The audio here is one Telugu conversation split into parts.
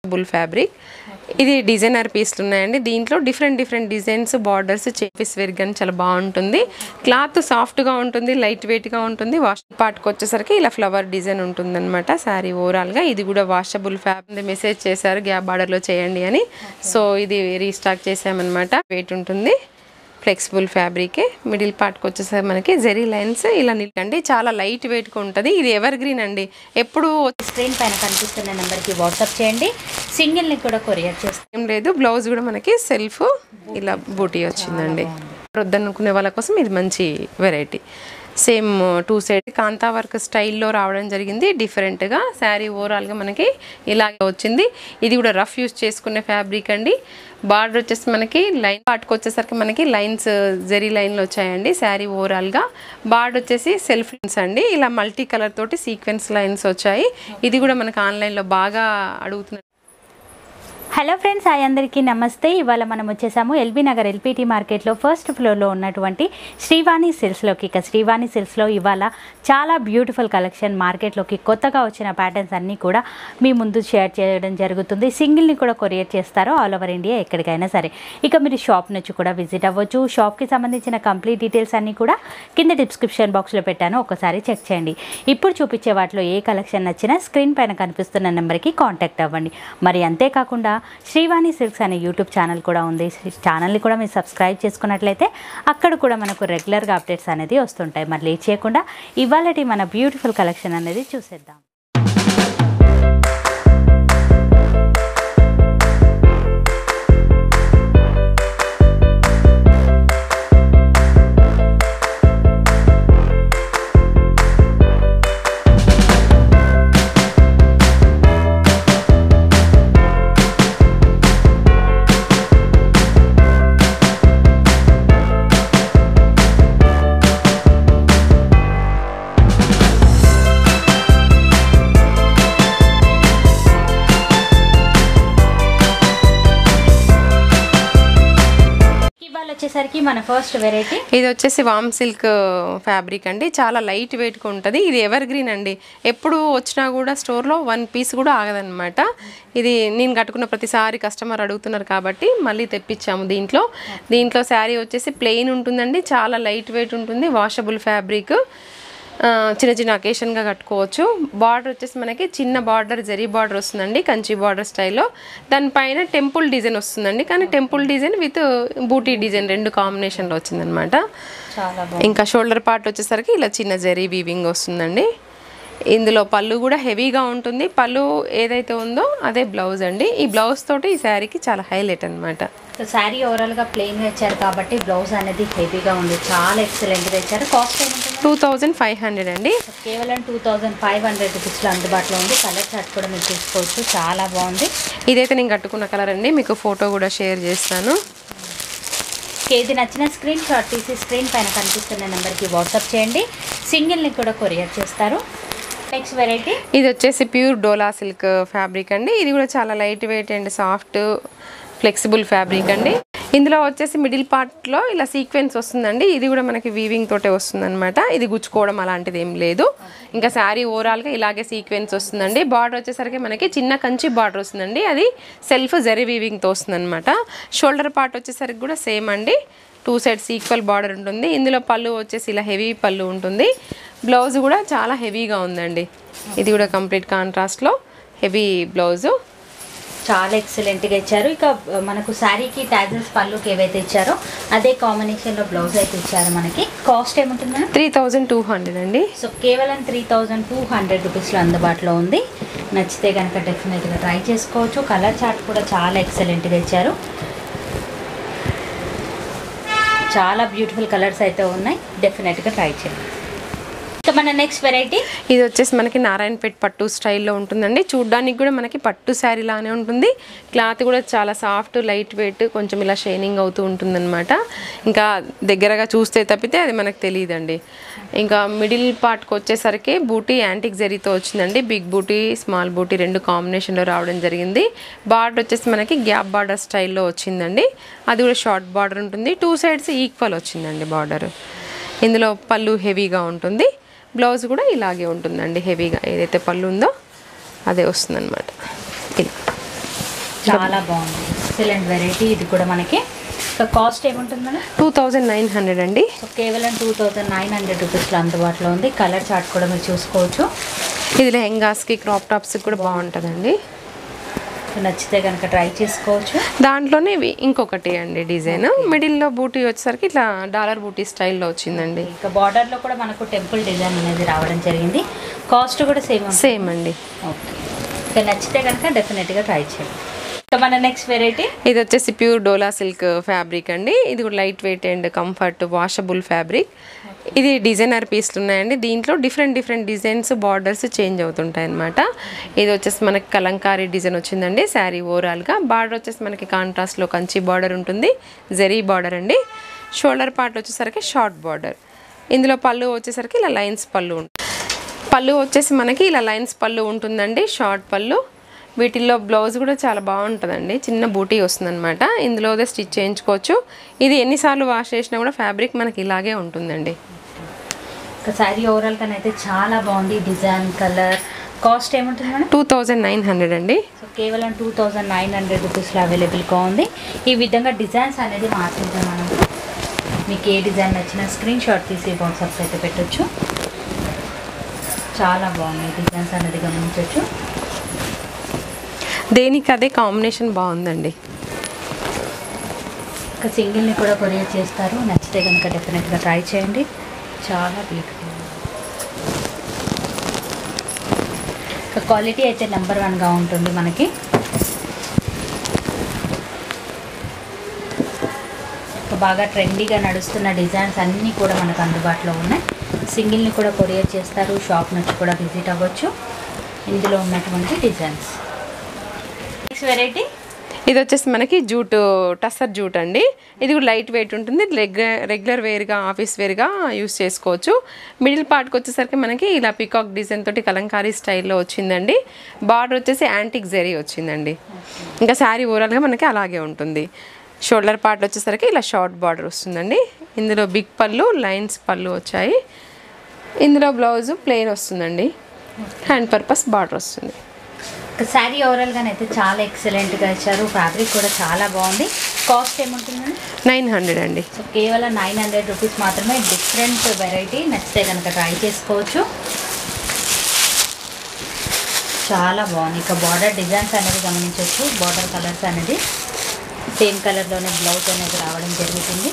బుల్ ఫ్యాబ్రిక్ ఇది డిజైనర్ పీస్లు ఉన్నాయండి దీంట్లో డిఫరెంట్ డిఫరెంట్ డిజైన్స్ బార్డర్స్ చేపీస్ వేర్ కానీ చాలా బాగుంటుంది క్లాత్ సాఫ్ట్గా ఉంటుంది లైట్ వెయిట్గా ఉంటుంది వాష్ పార్ట్కి వచ్చేసరికి ఇలా ఫ్లవర్ డిజైన్ ఉంటుంది అనమాట శారీ ఓవరాల్గా ఇది కూడా వాషబుల్ ఫ్యాబ్ మెసేజ్ చేశారు గ్యాప్ బార్డర్లో చేయండి అని సో ఇది రీస్టాక్ చేసామన్నమాట వెయిట్ ఉంటుంది ఫ్లెక్సిబుల్ ఫ్యాబ్రికే మిడిల్ పార్ట్కి వచ్చేసరికి మనకి జెరీ లైన్స్ ఇలా నిల్కండి చాలా లైట్ వెయిట్గా ఉంటుంది ఇది ఎవర్ గ్రీన్ అండి ఎప్పుడు స్క్రీన్ పైన కనిపిస్తున్న నెంబర్కి వాట్సాప్ చేయండి సింగిల్ని కూడా కొరియర్ చేస్తాం ఏం లేదు బ్లౌజ్ కూడా మనకి సెల్ఫ్ ఇలా బూటీ వచ్చిందండి వద్దనుకునే వాళ్ళ కోసం ఇది మంచి variety same two side kantha work స్టైల్లో రావడం జరిగింది డిఫరెంట్గా శారీ ఓవరాల్గా మనకి ఇలాగే వచ్చింది ఇది కూడా రఫ్ యూస్ చేసుకునే ఫ్యాబ్రిక్ అండి బార్డర్ వచ్చేసి మనకి లైన్ పార్ట్కి వచ్చేసరికి మనకి లైన్స్ జెరీ లైన్లు వచ్చాయండి శారీ ఓవరాల్గా బార్డర్ వచ్చేసి సెల్ఫ్ లైన్స్ అండి ఇలా మల్టీ కలర్ తోటి సీక్వెన్స్ లైన్స్ వచ్చాయి ఇది కూడా మనకి ఆన్లైన్లో బాగా అడుగుతున్నారు హలో ఫ్రెండ్స్ హాయ్ అందరికీ నమస్తే ఇవాళ మనం వచ్చేసాము ఎల్బీ నగర్ ఎల్పిటి మార్కెట్లో ఫస్ట్ ఫ్లోర్లో ఉన్నటువంటి శ్రీవాణి సిల్స్లోకి ఇక శ్రీవాణి సిల్స్లో ఇవాళ చాలా బ్యూటిఫుల్ కలెక్షన్ మార్కెట్లోకి కొత్తగా వచ్చిన ప్యాటర్న్స్ అన్నీ కూడా మీ ముందు షేర్ చేయడం జరుగుతుంది సింగిల్ని కూడా కొరియర్ చేస్తారు ఆల్ ఓవర్ ఇండియా ఎక్కడికైనా సరే ఇక మీరు షాప్ నుంచి కూడా విజిట్ అవ్వచ్చు షాప్కి సంబంధించిన కంప్లీట్ డీటెయిల్స్ అన్నీ కూడా కింద డిస్క్రిప్షన్ బాక్స్లో పెట్టాను ఒకసారి చెక్ చేయండి ఇప్పుడు చూపించే వాటిలో ఏ కలెక్షన్ నచ్చినా స్క్రీన్ పైన కనిపిస్తున్న నెంబర్కి కాంటాక్ట్ అవ్వండి మరి అంతేకాకుండా శ్రీవాణి సిల్క్స్ అనే యూట్యూబ్ ఛానల్ కూడా ఉంది ఛానల్ని కూడా మీరు సబ్స్క్రైబ్ చేసుకున్నట్లయితే అక్కడ కూడా మనకు రెగ్యులర్గా అప్డేట్స్ అనేది వస్తుంటాయి మరి లేట్ చేయకుండా ఇవాళటి మన బ్యూటిఫుల్ కలెక్షన్ అనేది చూసేద్దాం ఇవాళ వచ్చేసరికి మన ఫస్ట్ వెరైటీ ఇది వచ్చేసి వామ్ సిల్క్ ఫ్యాబ్రిక్ అండి చాలా లైట్ వెయిట్గా ఉంటుంది ఇది ఎవర్ గ్రీన్ అండి ఎప్పుడు వచ్చినా కూడా స్టోర్లో వన్ పీస్ కూడా ఆగదనమాట ఇది నేను కట్టుకున్న ప్రతిసారి కస్టమర్ అడుగుతున్నారు కాబట్టి మళ్ళీ తెప్పించాము దీంట్లో దీంట్లో శారీ వచ్చేసి ప్లెయిన్ ఉంటుందండి చాలా లైట్ వెయిట్ ఉంటుంది వాషబుల్ ఫ్యాబ్రిక్ ఆ, చిన్న చిన్న అకేషన్గా కట్టుకోవచ్చు బార్డర్ వచ్చేసి మనకి చిన్న బార్డర్ జరీ బార్డర్ వస్తుందండి కంచి బార్డర్ స్టైల్లో దానిపైన టెంపుల్ డిజైన్ వస్తుందండి కానీ temple design with buti design రెండు కాంబినేషన్లో వచ్చిందనమాట చాలా బాగుంది ఇంకా షోల్డర్ పార్ట్ వచ్చేసరికి ఇలా చిన్న జరీ వీవింగ్ వస్తుందండి ఇందులో పళ్ళు కూడా హెవీగా ఉంటుంది పళ్ళు ఏదైతే ఉందో అదే బ్లౌజ్ అండి ఈ బ్లౌజ్ తోటి ఈ శారీకి చాలా హైలైట్ అనమాట సో శారీ ఓవరాల్గా ప్లెయిన్గా ఇచ్చారు కాబట్టి బ్లౌజ్ అనేది హెవీగా ఉంది చాలా ఎక్సలెంట్గా ఇచ్చారు కాస్ట్ ఏముంటుంది టూ థౌజండ్ ఫైవ్ హండ్రెడ్ అండి కేవలం టూ థౌజండ్ ఫైవ్ హండ్రెడ్ రూపీస్లో అందుబాటులో ఉంది కలర్ చార్ట్ కూడా మీరు చూసుకోవచ్చు చాలా బాగుంది ఇదైతే నేను కట్టుకున్న కలర్ అండి మీకు ఫోటో కూడా షేర్ చేస్తాను ఏది నచ్చిన స్క్రీన్ షాట్ తీసి స్క్రీన్ పైన కనిపిస్తున్న నెంబర్కి వాట్సాప్ చేయండి సింగిల్ని కూడా కొరియర్ చేస్తారు నెక్స్ట్ వెరైటీ ఇది వచ్చేసి ప్యూర్ డోలా సిల్క్ ఫ్యాబ్రిక్ అండి ఇది కూడా చాలా light weight and soft flexible fabric అండి ఇందులో వచ్చేసి మిడిల్ పార్ట్లో ఇలా సీక్వెన్స్ వస్తుందండి ఇది కూడా మనకి వీవింగ్ తోటే వస్తుందన్నమాట ఇది గుచ్చుకోవడం అలాంటిది ఏం లేదు ఇంకా శారీ ఓవరాల్గా ఇలాగే సీక్వెన్స్ వస్తుందండి బార్డర్ వచ్చేసరికి మనకి చిన్న కంచి బార్డర్ వస్తుందండి అది సెల్ఫ్ జరీ వీవింగ్తో వస్తుందన్నమాట షోల్డర్ పార్ట్ వచ్చేసరికి కూడా సేమ్ అండి టూ సైడ్స్ ఈక్వల్ బార్డర్ ఉంటుంది ఇందులో పళ్ళు వచ్చేసి ఇలా హెవీ పళ్ళు ఉంటుంది బ్లౌజ్ కూడా చాలా హెవీగా ఉందండి ఇది కూడా కంప్లీట్ కాంట్రాస్ట్లో హెవీ బ్లౌజు చాలా ఎక్సలెంట్గా ఇచ్చారు ఇక మనకు శారీకి టాజల్స్ పళ్ళుకి ఏవైతే ఇచ్చారో అదే కాంబినేషన్లో బ్లౌజ్ అయితే ఇచ్చారు మనకి కాస్ట్ ఏముంటుంది త్రీ థౌజండ్ టూ హండ్రెడ్ అండి సో కేవలం త్రీ థౌజండ్ టూ హండ్రెడ్ రూపీస్లో అందుబాటులో ఉంది నచ్చితే కనుక డెఫినెట్గా ట్రై చేసుకోవచ్చు కలర్ చార్ట్ కూడా చాలా ఎక్సలెంట్గా ఇచ్చారు చాలా బ్యూటిఫుల్ కలర్స్ అయితే ఉన్నాయి డెఫినెట్గా ట్రై చేయండి ఇక మన నెక్స్ట్ వెరైటీ ఇది వచ్చేసి మనకి నారాయణపేట్ పట్టు స్టైల్లో ఉంటుందండి చూడ్డానికి కూడా మనకి పట్టు శారీ లానే ఉంటుంది క్లాత్ కూడా చాలా సాఫ్ట్ లైట్ వెయిట్ కొంచెం ఇలా షైనింగ్ అవుతూ ఉంటుందన్నమాట ఇంకా దగ్గరగా చూస్తే తప్పితే అది మనకు తెలియదండి ఇంకా మిడిల్ పార్ట్కి వచ్చేసరికి బూటీ యాంటిక్ జరీతో వచ్చిందండి బిగ్ బూటీ స్మాల్ బూటీ రెండు కాంబినేషన్లో రావడం జరిగింది బార్డర్ వచ్చేసి మనకి గ్యాప్ బార్డర్ స్టైల్లో వచ్చిందండి అది కూడా షార్ట్ బార్డర్ ఉంటుంది టూ సైడ్స్ ఈక్వల్ వచ్చిందండి బార్డర్ ఇందులో పళ్ళు హెవీగా ఉంటుంది బ్లౌజ్ కూడా ఇలాగే ఉంటుందండి హెవీగా ఏదైతే పళ్ళు ఉందో అదే వస్తుందన్నమాట ఇలా చాలా బాగుంది ఎక్సలెంట్ వెరైటీ ఇది కూడా మనకి ఇంకా కాస్ట్ ఏముంటుంది madam two thousand nine hundred అండి సో కేవలం టూ థౌజండ్ నైన్ హండ్రెడ్ రూపీస్లో అందుబాటులో ఉంది కలర్ చార్ట్ కూడా మీరు చూసుకోవచ్చు ఇది లెహెంగాస్కి క్రాప్ టాప్స్కి కూడా బాగుంటుందండి సో నచ్చితే కనుక ట్రై చేసుకోవచ్చు దాంట్లోనే ఇవి ఇంకొకటి అండి డిజైన్ మిడిల్లో బూటీ వచ్చేసరికి ఇట్లా డాలర్ బూటీ స్టైల్లో వచ్చిందండి ఇంకా బార్డర్లో కూడా మనకు టెంపుల్ డిజైన్ అనేది రావడం జరిగింది కాస్ట్ కూడా సేమ్ సేమ్ అండి ఓకే ఇంకా నచ్చితే కనుక డెఫినెట్గా ట్రై చేయండి ఇంకా మన నెక్స్ట్ వెరైటీ ఇది వచ్చేసి ప్యూర్ డోలా సిల్క్ ఫ్యాబ్రిక్ అండి ఇది కూడా light weight and comfort washable fabric ఇది డిజైనర్ పీస్లు ఉన్నాయండి దీంట్లో different different designs borders change అవుతుంటాయి అనమాట ఇది వచ్చేసి మనకి కలంకారీ డిజైన్ వచ్చిందండి శారీ ఓవరాల్గా బార్డర్ వచ్చేసి మనకి కాంట్రాస్ట్లో కంచి బార్డర్ ఉంటుంది జెరీ బార్డర్ అండి షోల్డర్ పార్ట్ వచ్చేసరికి షార్ట్ బార్డర్ ఇందులో పళ్ళు వచ్చేసరికి ఇలా లైన్స్ పళ్ళు ఉంటుంది పళ్ళు వచ్చేసి మనకి ఇలా లైన్స్ పళ్ళు ఉంటుందండి షార్ట్ పళ్ళు వీటిల్లో బ్లౌజ్ కూడా చాలా బాగుంటుందండి చిన్న బూటీ వస్తుందన్నమాట ఇందులో స్టిచ్ చేయించుకోవచ్చు ఇది ఎన్నిసార్లు వాష్ చేసినా కూడా ఫ్యాబ్రిక్ మనకి ఇలాగే ఉంటుందండి ఇంకా శారీ ఓవరాల్ కానీ అయితే చాలా బాగుంది డిజైన్ కలర్ కాస్ట్ ఏముంటుంది madam two thousand nine hundred అండి సో కేవలం టూ థౌజండ్ నైన్ హండ్రెడ్ రూపీస్లో అవైలబుల్గా ఉంది ఈ విధంగా డిజైన్స్ అనేది మార్చుంటాం మనం మీకు ఏ డిజైన్ నచ్చినా స్క్రీన్ షాట్ తీసి వాట్సాప్స్ అయితే పెట్టొచ్చు చాలా బాగున్నాయి డిజైన్స్ అనేది గమనించవచ్చు దేనికి అదే కాంబినేషన్ బాగుందండి ఇంకా సింగిల్ని కూడా కొరియర్ చేస్తారు నచ్చితే కనుక డెఫినెట్గా ట్రై చేయండి చాలా బ్యూటిఫుల్ ఇంకా క్వాలిటీ అయితే నెంబర్ వన్గా ఉంటుంది మనకి ఇంకా బాగా ట్రెండీగా నడుస్తున్న డిజైన్స్ అన్నీ కూడా మనకు అందుబాటులో ఉన్నాయి సింగిల్ని కూడా కొరియర్ చేస్తారు షాప్ నుంచి కూడా విజిట్ అవ్వచ్చు ఇందులో ఉన్నటువంటి డిజైన్స్ నెక్స్ట్ వెరైటీ ఇది వచ్చేసి మనకి జూట్ టస్సర్ జూట్ అండి ఇది కూడా లైట్ వెయిట్ ఉంటుంది రెగ్యులర్ రెగ్యులర్ వేర్గా ఆఫీస్ వేర్గా యూస్ చేసుకోవచ్చు మిడిల్ పార్ట్కి వచ్చేసరికి మనకి ఇలా పికాక్ డిజైన్ తోటి కలంకారీ స్టైల్లో వచ్చిందండి బార్డర్ వచ్చేసి యాంటిక్ జెరీ వచ్చిందండి ఇంకా శారీ ఓవరాల్గా మనకి అలాగే ఉంటుంది షోల్డర్ పార్ట్ వచ్చేసరికి ఇలా షార్ట్ బార్డర్ వస్తుందండి ఇందులో బిగ్ పళ్ళు లైన్స్ పళ్ళు వచ్చాయి ఇందులో బ్లౌజ్ ప్లెయిన్ వస్తుందండి హ్యాండ్ పర్పస్ బార్డర్ వస్తుంది శారీ ఓవరాల్గా అయితే చాలా ఎక్సలెంట్గా ఇచ్చారు ఫ్యాబ్రిక్ కూడా చాలా బాగుంది కాస్ట్ ఏముంటుందండి నైన్ హండ్రెడ్ అండి సో కేవలం నైన్ హండ్రెడ్ రూపీస్ మాత్రమే డిఫరెంట్ వెరైటీ నచ్చితే కనుక ట్రై చేసుకోవచ్చు చాలా బాగుంది ఇక బార్డర్ డిజైన్స్ అనేది గమనించవచ్చు బార్డర్ కలర్స్ అనేది సేమ్ కలర్లోనే బ్లౌజ్ అనేది రావడం జరుగుతుంది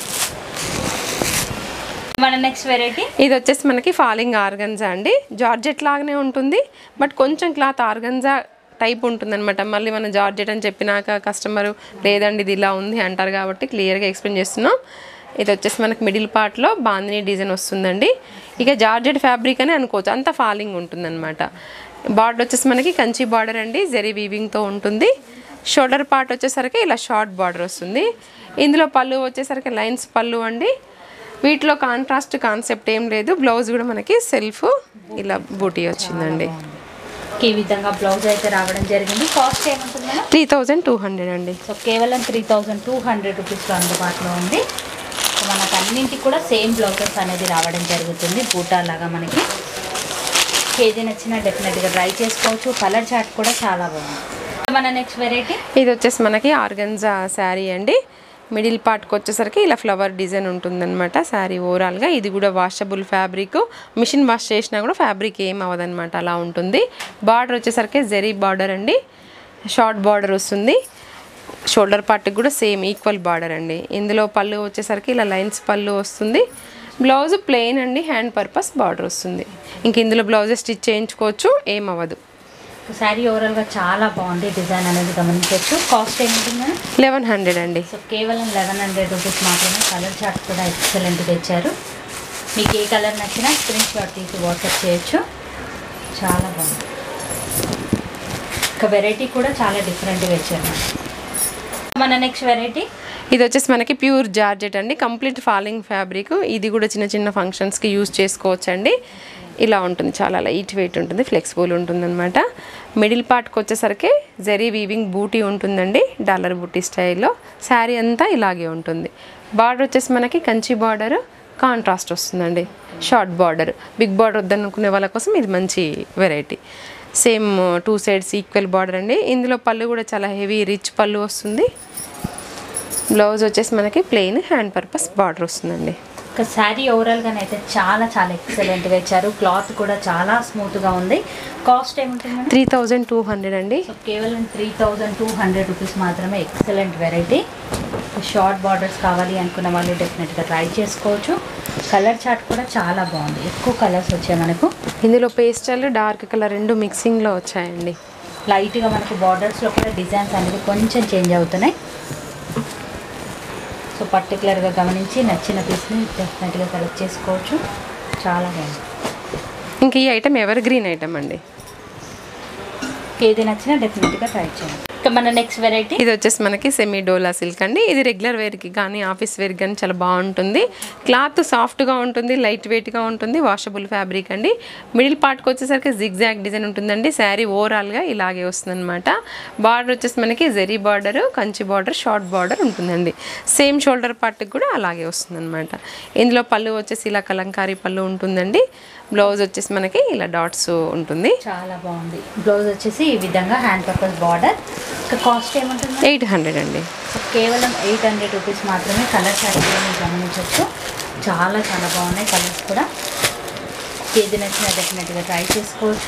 మన నెక్స్ట్ వెరైటీ ఇది వచ్చేసి మనకి ఫాలింగ్ ఆర్గన్జా అండి జార్జెట్ లాగానే ఉంటుంది బట్ కొంచెం క్లాత్ ఆర్గన్జా టైప్ ఉంటుందన్నమాట మళ్ళీ మనం జార్జెట్ అని చెప్పినాక కస్టమర్ లేదండి ఇది ఇలా ఉంది అంటారు కాబట్టి క్లియర్గా ఎక్స్ప్లెయిన్ చేస్తున్నాం ఇది వచ్చేసి మనకి మిడిల్ పార్ట్లో బాందిని డిజైన్ వస్తుందండి ఇక జార్జెట్ ఫ్యాబ్రిక్ అని అనుకోవచ్చు అంత ఫాలింగ్ ఉంటుందన్నమాట బార్డర్ వచ్చేసి మనకి కంచి బార్డర్ అండి జెరీ వీవింగ్తో ఉంటుంది షోల్డర్ పార్ట్ వచ్చేసరికి ఇలా షార్ట్ బార్డర్ వస్తుంది ఇందులో పళ్ళు వచ్చేసరికి లైన్స్ పళ్ళు అండి వీటిలో కాంట్రాస్ట్ కాన్సెప్ట్ ఏం లేదు బ్లౌజ్ కూడా మనకి సెల్ఫ్ ఇలా బూటీ వచ్చిందండి ఈ విధంగా బ్లౌజ్ అయితే రావడం జరిగింది కాస్ట్ ఏముంటుంది madam three thousand two hundred అండి సో కేవలం త్రీ థౌజండ్ టూ హండ్రెడ్ రూపీస్లో అందుబాటులో ఉంది సో మనకు అన్నింటికి కూడా సేమ్ బ్లౌజెస్ అనేది రావడం జరుగుతుంది బూటా లాగా మనకి ఏది నచ్చినా డెఫినెట్గా ట్రై చేసుకోవచ్చు కలర్ చార్ట్ కూడా చాలా బాగుంది మన నెక్స్ట్ వెరైటీ ఇది వచ్చేసి మనకి ఆర్గన్జా శారీ అండి మిడిల్ పార్ట్కి వచ్చేసరికి ఇలా ఫ్లవర్ డిజైన్ ఉంటుందన్నమాట శారీ ఓవరాల్గా ఇది కూడా వాషబుల్ ఫ్యాబ్రిక్ మిషన్ వాష్ చేసినా కూడా ఫ్యాబ్రిక్ ఏం అవ్వదన్నమాట అలా ఉంటుంది బార్డర్ వచ్చేసరికి జెరీ బార్డర్ అండి షార్ట్ బార్డర్ వస్తుంది షోల్డర్ పార్ట్కి కూడా సేమ్ ఈక్వల్ బార్డర్ అండి ఇందులో పళ్ళు వచ్చేసరికి ఇలా లైన్స్ పళ్ళు వస్తుంది బ్లౌజ్ ప్లెయిన్ అండి హ్యాండ్ పర్పస్ బార్డర్ వస్తుంది ఇంక ఇందులో బ్లౌజెస్ స్టిచ్ చేయించుకోవచ్చు ఏం అవ్వదు శారీ ఓవరాల్గా చాలా బాగుంది డిజైన్ అనేది గమనించవచ్చు కాస్ట్ ఏముంటుంది లెవెన్ హండ్రెడ్ అండి సో కేవలం లెవెన్ హండ్రెడ్ రూపీస్ మాత్రమే కలర్ చార్ట్ కూడా ఎక్సలెంట్గా ఇచ్చారు మీకు ఏ కలర్ నచ్చినా స్క్రీన్ షాట్ తీసి వాట్సాప్ చేయొచ్చు చాలా బాగుంది ఒక వెరైటీ కూడా చాలా డిఫరెంట్గా ఇచ్చారు మన నెక్స్ట్ వెరైటీ ఇది వచ్చేసి మనకి ప్యూర్ జార్జెట్ అండి కంప్లీట్ ఫాలింగ్ ఫ్యాబ్రిక్ ఇది కూడా చిన్న చిన్న ఫంక్షన్స్కి యూజ్ చేసుకోవచ్చు అండి ఇలా ఉంటుంది చాలా లైట్ వెయిట్ ఉంటుంది ఫ్లెక్సిబుల్ ఉంటుంది అనమాట మిడిల్ పార్ట్కి వచ్చేసరికి జరీ వీవింగ్ బూటీ ఉంటుందండి డాలర్ బూటీ స్టైల్లో శారీ అంతా ఇలాగే ఉంటుంది బార్డర్ వచ్చేసి మనకి కంచి బార్డర్ కాంట్రాస్ట్ వస్తుందండి షార్ట్ బార్డర్ బిగ్ బార్డర్ వద్దనుకునే వాళ్ళ కోసం ఇది మంచి variety same two sides equal border అండి ఇందులో పళ్ళు కూడా చాలా హెవీ రిచ్ పళ్ళు వస్తుంది బ్లౌజ్ వచ్చేసి మనకి ప్లెయిన్ హ్యాండ్ పర్పస్ బార్డర్ వస్తుందండి ఒక శారీ ఓవరాల్గా అయితే చాలా చాలా ఎక్సలెంట్గా ఇచ్చారు క్లాత్ కూడా చాలా స్మూత్గా ఉంది కాస్ట్ ఏముంటుంది madam three thousand two hundred అండి సో కేవలం three thousand two hundred rupees మాత్రమే ఎక్సలెంట్ వెరైటీ షార్ట్ బార్డర్స్ కావాలి అనుకున్న వాళ్ళు డెఫినెట్గా ట్రై చేసుకోవచ్చు కలర్ చార్ట్ కూడా చాలా బాగుంది ఎక్కువ కలర్స్ వచ్చాయి మనకు ఇందులో పేస్టల్ డార్క్ కలర్ రెండు మిక్సింగ్లో వచ్చాయండి లైట్గా మనకు బార్డర్స్లో కూడా డిజైన్స్ అనేది కొంచెం చేంజ్ అవుతున్నాయి సో పర్టికులర్గా గమనించి నచ్చిన పీస్ని డెఫినెట్గా సెలెక్ట్ చేసుకోవచ్చు చాలా బాగుంది ఇంక ఈ ఐటమ్ ఎవర్ గ్రీన్ ఐటమ్ అండి ఏది నచ్చినా డెఫినెట్గా ట్రై చేయండి ఇక మన నెక్స్ట్ వెరైటీ ఇది వచ్చేసి మనకి సెమీ డోలా సిల్క్ అండి ఇది రెగ్యులర్ వేర్కి కానీ ఆఫీస్ వేర్కి కానీ చాలా బాగుంటుంది క్లాత్ సాఫ్ట్గా ఉంటుంది లైట్ వెయిట్గా ఉంటుంది వాషబుల్ ఫ్యాబ్రిక్ అండి మిడిల్ పార్ట్కి వచ్చేసరికి జిగ్జాగ్ డిజైన్ ఉంటుందండి శారీ ఓవరాల్గా ఇలాగే వస్తుందన్నమాట బార్డర్ వచ్చేసి మనకి zari border Kanchi border short border ఉంటుందండి సేమ్ షోల్డర్ పార్ట్కి కూడా అలాగే వస్తుందన్నమాట ఇందులో పళ్ళు వచ్చేసి ఇలా కలంకారీ పళ్ళు ఉంటుందండి బ్లౌజ్ వచ్చేసి మనకి ఇలా డాట్స్ ఉంటుంది చాలా బాగుంది బ్లౌజ్ వచ్చేసి ఈ విధంగా హ్యాండ్ పర్పస్ బార్డర్ ఇక కాస్ట్ ఏముంటుంది ఎయిట్ హండ్రెడ్ అండి సో కేవలం ఎయిట్ హండ్రెడ్ రూపీస్ మాత్రమే కలర్ చార్ట్ మీరు గమనించవచ్చు చాలా చాలా బాగున్నాయి కలర్స్ కూడా ఏది నచ్చినా డెఫినెట్గా ట్రై చేసుకోవచ్చు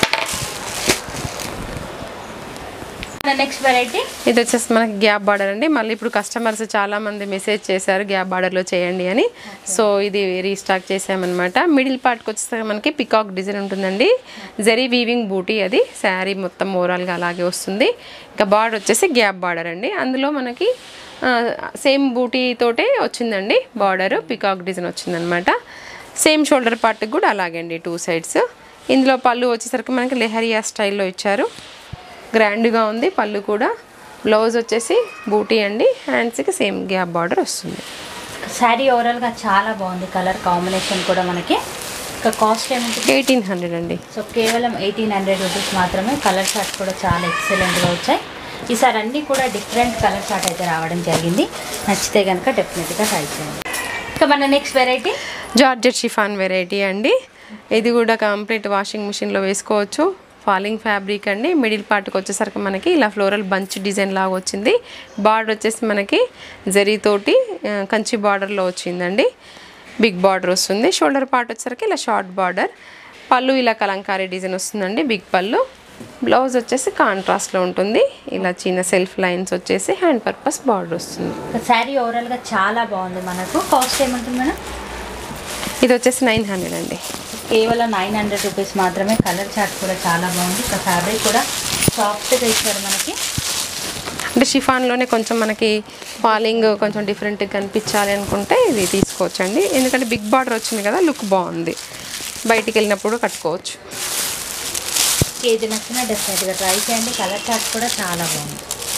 నెక్స్ట్ వెరైటీ ఇది వచ్చేసి మనకి గ్యాప్ బార్డర్ అండి మళ్ళీ ఇప్పుడు కస్టమర్స్ చాలా మంది మెసేజ్ చేశారు గ్యాప్ బార్డర్లో చేయండి అని సో ఇది రీస్టాక్ చేసామన్నమాట మిడిల్ పార్ట్కి వచ్చేసరికి మనకి పికాక్ డిజైన్ ఉంటుందండి జరీ వీవింగ్ బూటీ అది శారీ మొత్తం ఓవరాల్గా అలాగే వస్తుంది ఇంకా బార్డర్ వచ్చేసి గ్యాప్ బార్డర్ అండి అందులో మనకి సేమ్ బూటీ తోటే వచ్చిందండి బార్డర్ పికాక్ డిజైన్ వచ్చిందనమాట సేమ్ షోల్డర్ పార్ట్కి కూడా అలాగే అండి టూ సైడ్స్ ఇందులో పళ్ళు వచ్చేసరికి మనకి లెహరియా స్టైల్లో ఇచ్చారు గ్రాండ్గా ఉంది పళ్ళు కూడా బ్లౌజ్ వచ్చేసి బూటీ అండి హ్యాండ్స్కి సేమ్ గ్యాప్ బార్డర్ వస్తుంది శారీ ఓవరాల్గా చాలా బాగుంది కలర్ కాంబినేషన్ కూడా మనకి ఇక కాస్ట్ ఏముంటుంది ఎయిటీన్ హండ్రెడ్ అండి సో కేవలం ఎయిటీన్ హండ్రెడ్ రూపీస్ మాత్రమే కలర్ చార్ట్ కూడా చాలా ఎక్సలెంట్గా వచ్చాయి ఈసారి అన్నీ కూడా డిఫరెంట్ కలర్ చార్ట్ అయితే రావడం జరిగింది నచ్చితే కనుక డెఫినెట్గా ట్రై చేయండి ఇక మన next variety georgette chiffon variety అండి ఇది కూడా కంప్లీట్ వాషింగ్ మిషన్లో వేసుకోవచ్చు ఫాలింగ్ ఫ్యాబ్రిక్ అండి మిడిల్ పార్ట్కి వచ్చేసరికి మనకి ఇలా ఫ్లోరల్ బంచ్ డిజైన్ లాగా వచ్చింది బార్డర్ వచ్చేసి మనకి జరీతోటి ఆ, కంచి బార్డర్లో వచ్చిందండి బిగ్ బార్డర్ వస్తుంది షోల్డర్ పార్ట్ వచ్చేసరికి ఇలా షార్ట్ బార్డర్ పళ్ళు ఇలా కలంకారీ డిజైన్ వస్తుందండి బిగ్ పళ్ళు బ్లౌజ్ వచ్చేసి కాంట్రాస్ట్లో ఉంటుంది ఇలా చిన్న సెల్ఫ్ లైన్స్ వచ్చేసి హ్యాండ్ పర్పస్ బార్డర్ వస్తుంది శారీ ఓవరాల్గా చాలా బాగుంది మనకు కాస్ట్ ఏముంటుంది మేడం ఇది వచ్చేసి నైన్ హండ్రెడ్ అండి కేవలం నైన్ హండ్రెడ్ రూపీస్ మాత్రమే కలర్ చార్ట్ కూడా చాలా బాగుంది ఇక ఫ్యాబ్రిక్ కూడా సాఫ్ట్గా ఇచ్చారు మనకి అంటే షిఫాన్లోనే కొంచెం మనకి ఫాలింగ్ కొంచెం డిఫరెంట్గా కనిపించాలి అనుకుంటే ఇది తీసుకోవచ్చండి ఎందుకంటే బిగ్ బార్డర్ వచ్చింది కదా లుక్ బాగుంది బయటికి వెళ్ళినప్పుడు కట్టుకోవచ్చు ఏది నచ్చినా డెఫినెట్గా ట్రై చేయండి కలర్ చార్ట్ కూడా చాలా బాగుంది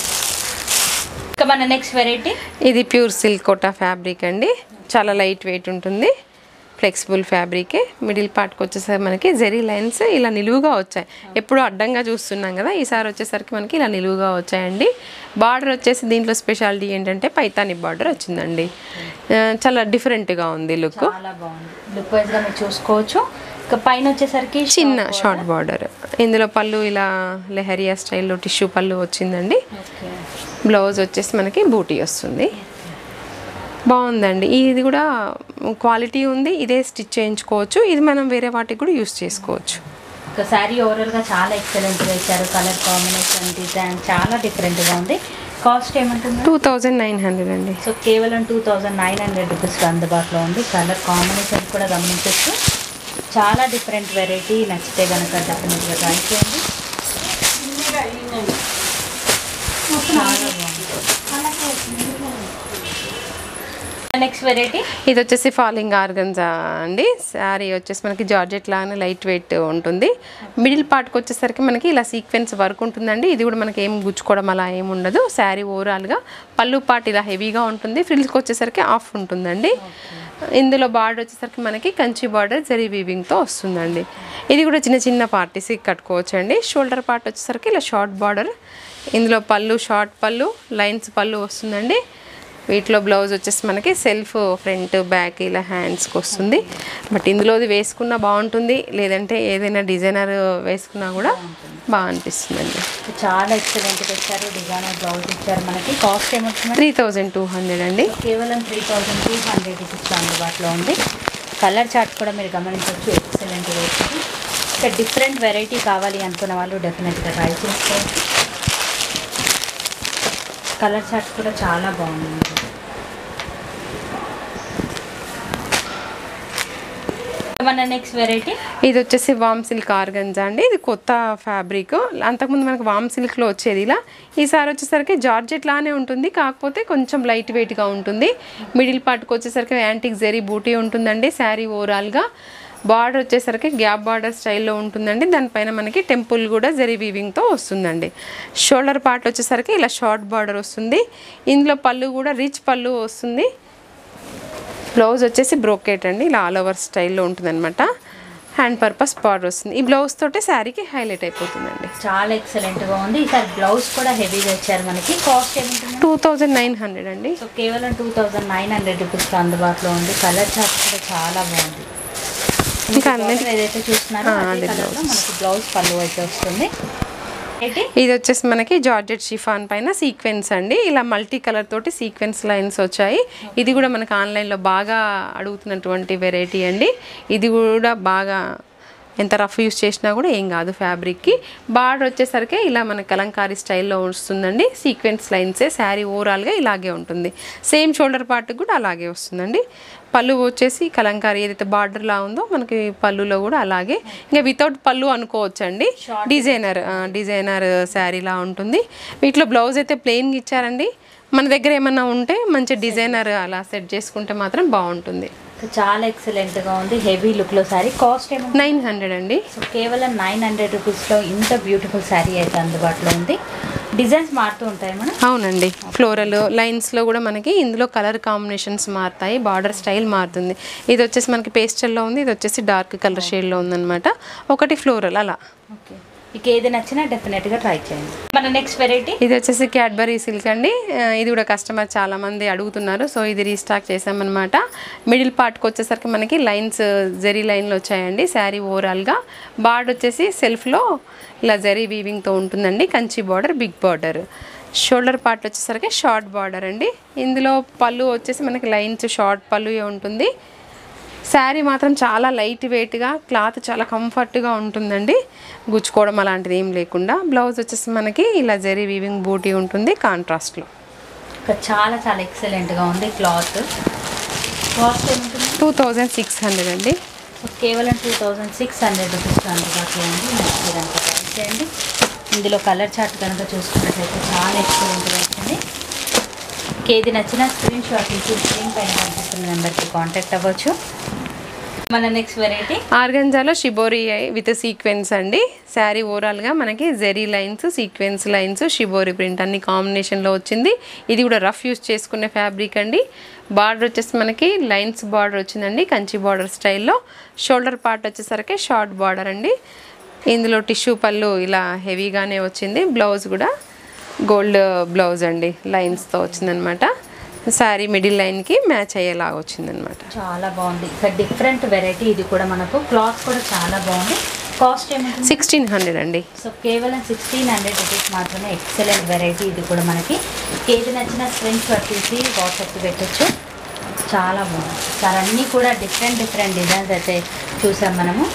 ఇక మన నెక్స్ట్ వెరైటీ ఇది ప్యూర్ సిల్క్ కోటా ఫ్యాబ్రిక్ అండి చాలా లైట్ వెయిట్ ఉంటుంది ఫ్లెక్సిబుల్ ఫ్యాబ్రికే మిడిల్ పార్ట్కి వచ్చేసరికి మనకి జెరీ లైన్స్ ఇలా నిలువుగా వచ్చాయి ఎప్పుడు అడ్డంగా చూస్తున్నాం కదా ఈసారి వచ్చేసరికి మనకి ఇలా నిలువుగా వచ్చాయండి బార్డర్ వచ్చేసి దీంట్లో స్పెషాలిటీ ఏంటంటే పైతాని బార్డర్ వచ్చిందండి ఆ, చాలా డిఫరెంట్గా ఉంది లుక్ చాలా బాగుంది లుక్ వైజ్గా మీరు చూసుకోవచ్చు ఇక పైన వచ్చేసరికి చిన్న షార్ట్ బార్డర్ ఇందులో పళ్ళు ఇలా లెహరియా స్టైల్లో టిష్యూ పళ్ళు వచ్చిందండి ఓకే బ్లౌజ్ వచ్చేసి మనకి బూటీ వస్తుంది బాగుందండి ఇది కూడా క్వాలిటీ ఉంది ఇదే స్టిచ్ చేయించుకోవచ్చు ఇది మనం వేరే వాటికి కూడా యూస్ చేసుకోవచ్చు ఒక శారీ ఓవరాల్గా చాలా ఎక్సలెంట్గా ఇచ్చారు కలర్ కాంబినేషన్ డిజైన్ చాలా డిఫరెంట్గా ఉంది కాస్ట్ ఏమంటుంది టూ థౌజండ్ నైన్ హండ్రెడ్ అండి సో కేవలం టూ థౌజండ్ నైన్ హండ్రెడ్ రూపీస్లో అందుబాటులో ఉంది కలర్ కాంబినేషన్ కూడా గమనించవచ్చు చాలా డిఫరెంట్ వెరైటీ నచ్చితే కనుక డెఫినెట్గా ట్రై చేయండి చాలా నెక్స్ట్ వెరైటీ ఇది వచ్చేసి ఫాలింగ్ ఆర్గన్జా అండి శారీ వచ్చేసి మనకి జార్జెట్ లాగానే లైట్ వెయిట్ ఉంటుంది మిడిల్ పార్ట్కి వచ్చేసరికి మనకి ఇలా సీక్వెన్స్ వర్క్ ఉంటుందండి ఇది కూడా మనకి ఏం గుచ్చుకోవడం అలా ఏమి ఉండదు శారీ ఓవరాల్గా పళ్ళు పార్ట్ ఇలా హెవీగా ఉంటుంది ఫ్రిల్స్కి వచ్చేసరికి ఆఫ్ ఉంటుందండి ఇందులో బార్డర్ వచ్చేసరికి మనకి కంచి బార్డర్ జరీ వీవింగ్తో వస్తుందండి ఇది కూడా చిన్న చిన్న పార్టీస్కి కట్టుకోవచ్చండి షోల్డర్ పార్ట్ వచ్చేసరికి ఇలా షార్ట్ బార్డర్ ఇందులో పళ్ళు షార్ట్ పళ్ళు లైన్స్ పళ్ళు వస్తుందండి వీటిలో బ్లౌజ్ వచ్చేసి మనకి సెల్ఫ్ ఫ్రంట్ బ్యాక్ ఇలా హ్యాండ్స్కి వస్తుంది బట్ ఇందులోది వేసుకున్నా బాగుంటుంది లేదంటే ఏదైనా డిజైనర్ వేసుకున్నా కూడా బాగా అనిపిస్తుందండి చాలా ఎక్సలెంట్గా ఇచ్చారు డిజైనర్ బ్లౌజ్ ఇచ్చారు మనకి కాస్ట్ ఏమవుతుంది త్రీ థౌజండ్ టూ హండ్రెడ్ అండి కేవలం త్రీ థౌజండ్ టూ హండ్రెడ్ రూపీస్లో అందుబాటులో ఉంది కలర్ చార్ట్ కూడా మీరు గమనించవచ్చు ఎక్సలెంట్గా వచ్చింది ఇక డిఫరెంట్ వెరైటీ కావాలి అనుకున్న వాళ్ళు డెఫినెట్గా ట్రై చేసుకోవచ్చు కలర్ చార్ట్ కూడా చాలా బాగుంది మన నెక్స్ట్ వెరైటీ ఇది వచ్చేసి వామ్ సిల్క్ ఆర్గంజా అండి ఇది కొత్త ఫ్యాబ్రిక్ అంతకుముందు మనకు వామ్ సిల్క్లో వచ్చేది ఇలా ఈసారి వచ్చేసరికి జార్జెట్ లానే ఉంటుంది కాకపోతే కొంచెం లైట్ వెయిట్గా ఉంటుంది మిడిల్ పార్ట్కి వచ్చేసరికి యాంటిక్ జెరీ బూటీ ఉంటుందండి శారీ ఓవరాల్గా బార్డర్ వచ్చేసరికి గ్యాప్ బార్డర్ స్టైల్లో ఉంటుందండి దానిపైన మనకి టెంపుల్ కూడా జెరీ వీవింగ్తో వస్తుందండి షోల్డర్ పార్ట్ వచ్చేసరికి ఇలా షార్ట్ బార్డర్ వస్తుంది ఇందులో పళ్ళు కూడా రిచ్ పళ్ళు వస్తుంది బ్లౌజ్ వచ్చేసి బ్రోకేట్ అండి ఇలా ఆల్ ఓవర్ స్టైల్లో ఉంటుందన్నమాట హ్యాండ్ పర్పస్ బార్డర్ వస్తుంది ఈ బ్లౌజ్ తోటే శారీకి హైలైట్ అయిపోతుందండి చాలా ఎక్సలెంట్గా ఉంది ఈసారి బ్లౌజ్ కూడా హెవీగా ఇచ్చారు మనకి కాస్ట్ ఏముంటుంది టూ థౌజండ్ నైన్ హండ్రెడ్ అండి సో కేవలం టూ థౌజండ్ నైన్ హండ్రెడ్ రూపీస్లో అందుబాటులో ఉంది కలర్ చార్ట్ కూడా చాలా బాగుంది ఇంకా ఇంకా అన్ని- ఏదైతే చూస్తున్నారో ఆ, అదే అదే కలర్లో మనకి బ్లౌజ్ పళ్ళు అయితే వస్తుంది ఏంటి ఇది వచ్చేసి మనకి జార్జెట్ షిఫాన్ పైన సీక్వెన్స్ అండి ఇలా మల్టీ కలర్ తోటి సీక్వెన్స్ లైన్స్ వచ్చాయి ఇది కూడా మనకి ఆన్లైన్లో బాగా అడుగుతున్నటువంటి వెరైటీ అండి ఇది కూడా బాగా ఎంత రఫ్ యూస్ చేసినా కూడా ఏం కాదు ఫ్యాబ్రిక్కి బార్డర్ వచ్చేసరికి ఇలా మన కలంకారీ స్టైల్లో వస్తుందండి సీక్వెన్స్ లైన్సే శారీ ఓవరాల్గా ఇలాగే ఉంటుంది సేమ్ షోల్డర్ పార్ట్ కూడా అలాగే వస్తుందండి పళ్ళు వచ్చేసి కలంకారీ ఏదైతే బార్డర్లా ఉందో మనకి పళ్ళులో కూడా అలాగే ఇంకా వితౌట్ పళ్ళు అనుకోవచ్చండి డిజైనర్ డిజైనర్ శారీలా ఉంటుంది వీటిలో బ్లౌజ్ అయితే ప్లెయిన్గా ఇచ్చారండి మన దగ్గర ఏమన్నా ఉంటే మంచి డిజైనర్ అలా సెట్ చేసుకుంటే మాత్రం బాగుంటుంది సో చాలా ఎక్సలెంట్గా ఉంది హెవీ లుక్లో శారీ కాస్ట్ ఏమో నైన్ హండ్రెడ్ అండి సో కేవలం నైన్ హండ్రెడ్ రూపీస్లో ఇంత బ్యూటిఫుల్ శారీ అయితే అందుబాటులో ఉంది డిజైన్స్ మారుతూ ఉంటాయి మనం అవునండి ఫ్లోరల్ లైన్స్లో కూడా మనకి ఇందులో కలర్ కాంబినేషన్స్ మారుతాయి బార్డర్ స్టైల్ మారుతుంది ఇది వచ్చేసి మనకి పేస్టల్లో ఉంది ఇది వచ్చేసి డార్క్ కలర్ షేడ్లో ఉందన్నమాట ఒకటి ఫ్లోరల్ అలా ఓకే ఇక ఏది నచ్చినా డెఫినెట్గా ట్రై చేయండి మన నెక్స్ట్ వెరైటీ ఇది వచ్చేసి క్యాడ్బరీ సిల్క్ అండి ఆ, ఇది కూడా కస్టమర్ చాలా మంది అడుగుతున్నారు సో ఇది రీస్టాక్ చేసామన్నమాట మిడిల్ పార్ట్కి వచ్చేసరికి మనకి లైన్స్ జెరీ లైన్లు వచ్చాయండి శారీ ఓవరాల్గా బార్డర్ వచ్చేసి సెల్ఫ్లో ఇలా జెరీ వీవింగ్తో ఉంటుందండి Kanchi border big border shoulder part వచ్చేసరికి షార్ట్ బార్డర్ అండి ఇందులో పళ్ళు వచ్చేసి మనకి లైన్స్ షార్ట్ పళ్ళు ఉంటుంది శారీ మాత్రం చాలా లైట్ వెయిట్గా క్లాత్ చాలా కంఫర్ట్గా ఉంటుందండి గుచ్చుకోవడం అలాంటిది ఏం లేకుండా బ్లౌజ్ వచ్చేసి మనకి ఇలా జెరీ వీవింగ్ బూటీ ఉంటుంది కాంట్రాస్ట్లో ఇంకా చాలా చాలా ఎక్సలెంట్గా ఉంది క్లాత్ కాస్ట్ ఏముంటుంది టూ థౌజండ్ సిక్స్ హండ్రెడ్ అండి సో కేవలం two thousand six hundred rupees అందుబాటులో ఉంది నెక్స్ట్ కనుక ట్రై చేయండి ఇందులో కలర్ చార్ట్ కనుక చూసుకున్నట్లయితే చాలా ఎక్సలెంట్గా వచ్చింది ఏది నచ్చినా స్క్రీన్ షాట్ తీసి స్క్రీన్ పైన కనిపిస్తున్న నెంబర్కి కాంటాక్ట్ అవ్వచ్చు మన నెక్స్ట్ వెరైటీ ఆర్గంజాలో షిబోరి విత్ సీక్వెన్స్ అండి శారీ ఓవరాల్గా మనకి zari lines sequence lines shibori print అన్ని కాంబినేషన్లో వచ్చింది ఇది కూడా రఫ్ యూస్ చేసుకునే ఫ్యాబ్రిక్ అండి బార్డర్ వచ్చేసి మనకి లైన్స్ బార్డర్ వచ్చిందండి కంచి బార్డర్ స్టైల్లో షోల్డర్ పార్ట్ వచ్చేసరికి షార్ట్ బార్డర్ అండి ఇందులో టిష్యూ పళ్ళు ఇలా హెవీగానే వచ్చింది బ్లౌజ్ కూడా గోల్డ్ బ్లౌజ్ అండి లైన్స్తో వచ్చిందనమాట శారీ మిడిల్ లైన్కి మ్యాచ్ అయ్యేలాగా వచ్చిందనమాట చాలా బాగుంది ఇక డిఫరెంట్ వెరైటీ ఇది కూడా మనకు క్లాత్ కూడా చాలా బాగుంది కాస్ట్ ఏముంటుంది సిక్స్టీన్ హండ్రెడ్ అండి సో కేవలం సిక్స్టీన్ హండ్రెడ్ రూపీస్ మాత్రమే ఎక్సలెంట్ వెరైటీ ఇది కూడా మనకి ఏది నచ్చిన స్క్రీన్ షాట్ తీసి వాట్సాప్కి పెట్టచ్చు చాలా బాగుంది చాలా అన్నీ కూడా డిఫరెంట్ డిఫరెంట్ డిజైన్స్ అయితే చూసాం మనము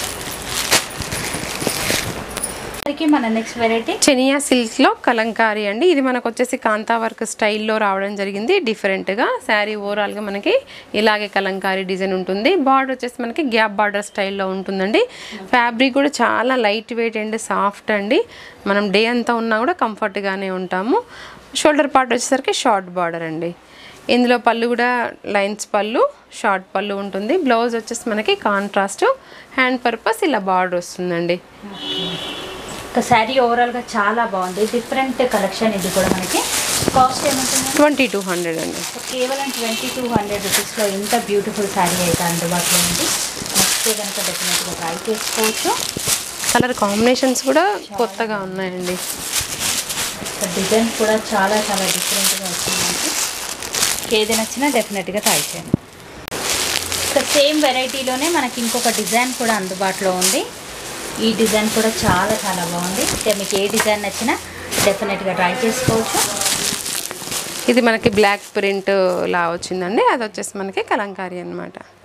మనకి మన నెక్స్ట్ వెరైటీ చెనియా సిల్క్లో కలంకారీ అండి ఇది మనకు వచ్చేసి కాంతా వర్క్ స్టైల్లో రావడం జరిగింది డిఫరెంట్గా శారీ ఓవరాల్గా మనకి ఇలాగే కలంకారీ డిజైన్ ఉంటుంది బార్డర్ వచ్చేసి మనకి గ్యాప్ బార్డర్ స్టైల్లో ఉంటుందండి ఫ్యాబ్రిక్ కూడా చాలా లైట్ వెయిట్ అండ్ సాఫ్ట్ అండి మనం డే అంతా ఉన్నా కూడా కంఫర్ట్గానే ఉంటాము షోల్డర్ పార్ట్ వచ్చేసరికి షార్ట్ బార్డర్ అండి ఇందులో పళ్ళు కూడా లైన్స్ పళ్ళు షార్ట్ పళ్ళు ఉంటుంది బ్లౌజ్ వచ్చేసి మనకి కాంట్రాస్ట్ హ్యాండ్ పర్పస్ ఇలా బార్డర్ వస్తుందండి ఒక శారీ ఓవరాల్గా చాలా బాగుంది డిఫరెంట్ కలెక్షన్ ఇది కూడా మనకి కాస్ట్ ఏముంటుంది ట్వంటీ టూ హండ్రెడ్ అండి సో కేవలం ట్వంటీ టూ హండ్రెడ్ రూపీస్లో ఇంత బ్యూటిఫుల్ శారీ అయితే అందుబాటులో ఉంది నెక్స్ట్ కనుక డెఫినెట్గా ట్రై చేసుకోవచ్చు కలర్ కాంబినేషన్స్ కూడా కొత్తగా ఉన్నాయండి డిజైన్ కూడా చాలా చాలా డిఫరెంట్గా వచ్చింది మనకి మీకు ఏది నచ్చినా డెఫినెట్గా ట్రై చేయండి ఇక సేమ్ వెరైటీలోనే మనకి ఇంకొక డిజైన్ కూడా అందుబాటులో ఉంది ఈ డిజైన్ కూడా చాలా చాలా బాగుంది ఇక మీకు ఏ డిజైన్ నచ్చినా డెఫినెట్గా ట్రై చేసుకోవచ్చు ఇది మనకి బ్లాక్ ప్రింట్ లా వచ్చిందండి అది వచ్చేసి మనకి కలంకారీ అన్నమాట